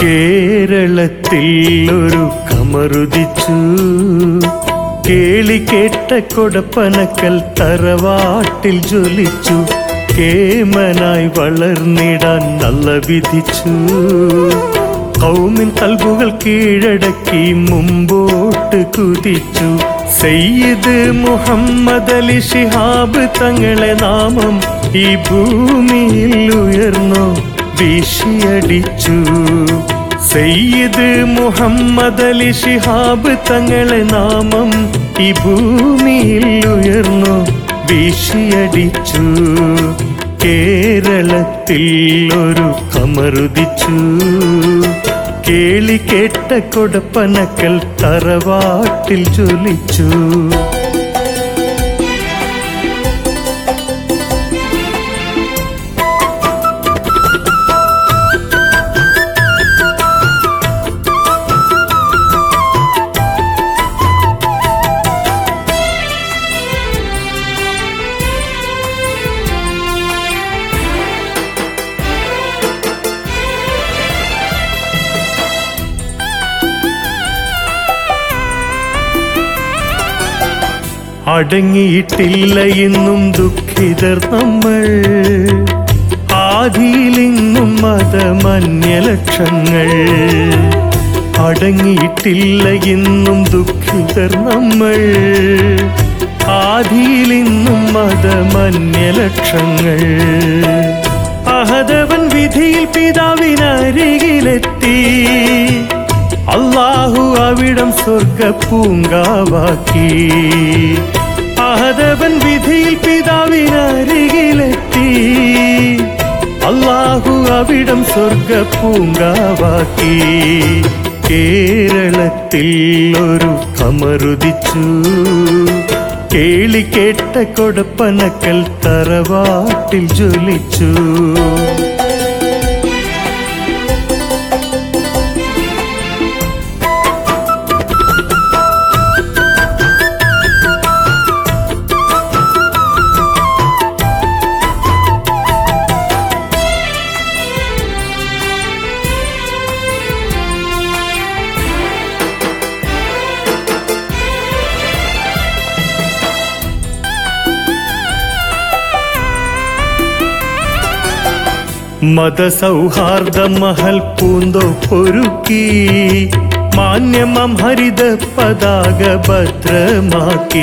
കേരളത്തിൽ ഒരു കമറുദിച്ചു കേളി കേട്ട കൊടപ്പനക്കൽ തറവാട്ടിൽ ജ്വലിച്ചു കേമനായി വളർന്നിടാൻ നല്ല വിധിച്ചു കൗമിൻ കൽബുകൾ കീഴടക്കി മുമ്പോട്ട് കുതിച്ചു സയ്യിദ് മുഹമ്മദ് അലി ഷിഹാബ് തങ്ങളെ നാമം ഈ ഭൂമിയിൽ ഉയർന്നു വീശിയടിച്ചു സയ്യിദ് മുഹമ്മദ് അലി ഷിഹാബ് തങ്ങളെ നാമം ഈ ഭൂമിയിൽ ഉയർന്നു വീശിയടിച്ചു കേരളത്തിൽ ഒരു കമറുദിച്ചു കേളി കേട്ട കൊടപ്പനക്കൽ തറവാട്ടിൽ ജ്വലിച്ചു അടങ്ങിയിട്ടില്ല എന്നും ദുഃഖിതർ നമ്മൾ ആദിയിലെങ്ങും മതമന്യലക്ഷങ്ങൾ അടങ്ങിയിട്ടില്ല എന്നും ദുഃഖിതർ നമ്മൾ ആദിയിലെന്നും മതമന്യലക്ഷങ്ങൾ അഹദവൻ വിധിയിൽ പിതാവിനരികിലെത്തി അള്ളാഹു അവിടം സ്വർഗ പൂങ്കാവാക്കി അഹദവൻ വിധിയിൽ പിതാവിനരികിലെത്തി അള്ളാഹു അവിടം സ്വർഗ പൂങ്കാവാക്കി കേരളത്തിൽ ഒരു കമറുദിച്ചു കേളി കേട്ട കൊടപ്പനക്കൽ തറവാട്ടിൽ ജ്വലിച്ചു മതസൗഹാർദ്ദ മഹൽ പൂന്തോ പൊരുക്കി മാന്യമം ഹരിത പതാക ഭദ്രമാക്കി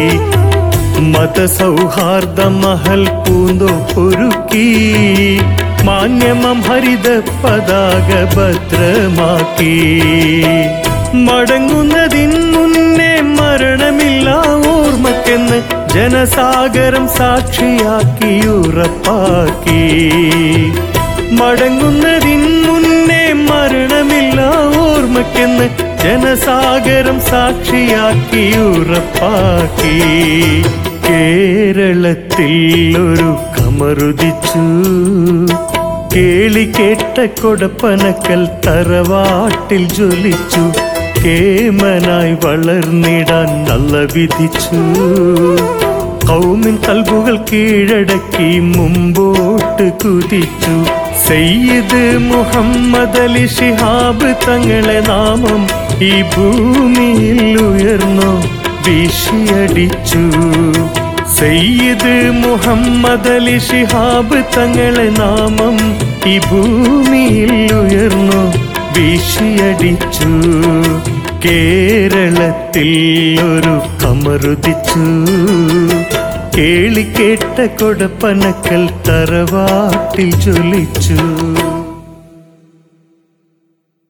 മതസൗഹാർദ്ദ മഹൽ പൂന്തോ പൊരുക്കി മാന്യമം ഹരിത പതാക ഭദ്രമാക്കി മടങ്ങുന്നതിന് മുന്നേ മരണമില്ല ഓർമ്മക്കെന്ന് ജനസാഗരം സാക്ഷിയാക്കി ഉറപ്പാക്കി മടങ്ങുന്നതിന് മുന്നേ മരണമില്ല ഓർമ്മക്കെന്ന് ജനസാഗരം സാക്ഷിയാക്കി ഉറപ്പാക്കി കേരളത്തിൽ ഒരു കമറുദിച്ചു കേളി കേട്ട കൊടപ്പനക്കൽ തറവാട്ടിൽ ജ്വലിച്ചു കേമനായി വളർന്നിടാൻ നല്ല വിധിച്ചു കൗമിൻ കൽബുകൾ കീഴടക്കി മുമ്പോട്ട് കുതിച്ചു സയ്യിദ് മുഹമ്മദ് അലി ഷിഹാബ് തങ്ങളെ നാമം ഈ ഭൂമിയിൽ ഉയർന്നു വീശിയടിച്ചു സയ്യിദ് മുഹമ്മദ് അലി ഷിഹാബ് തങ്ങളെ നാമം ഈ ഭൂമിയിൽ ഉയർന്നു വീശിയടിച്ചു കേരളത്തിൽ ഒരു കമറുദിച്ചു കേളി കേട്ട കൊടപ്പനക്കൽ തറവാട്ടിൽ ജ്വലിച്ചു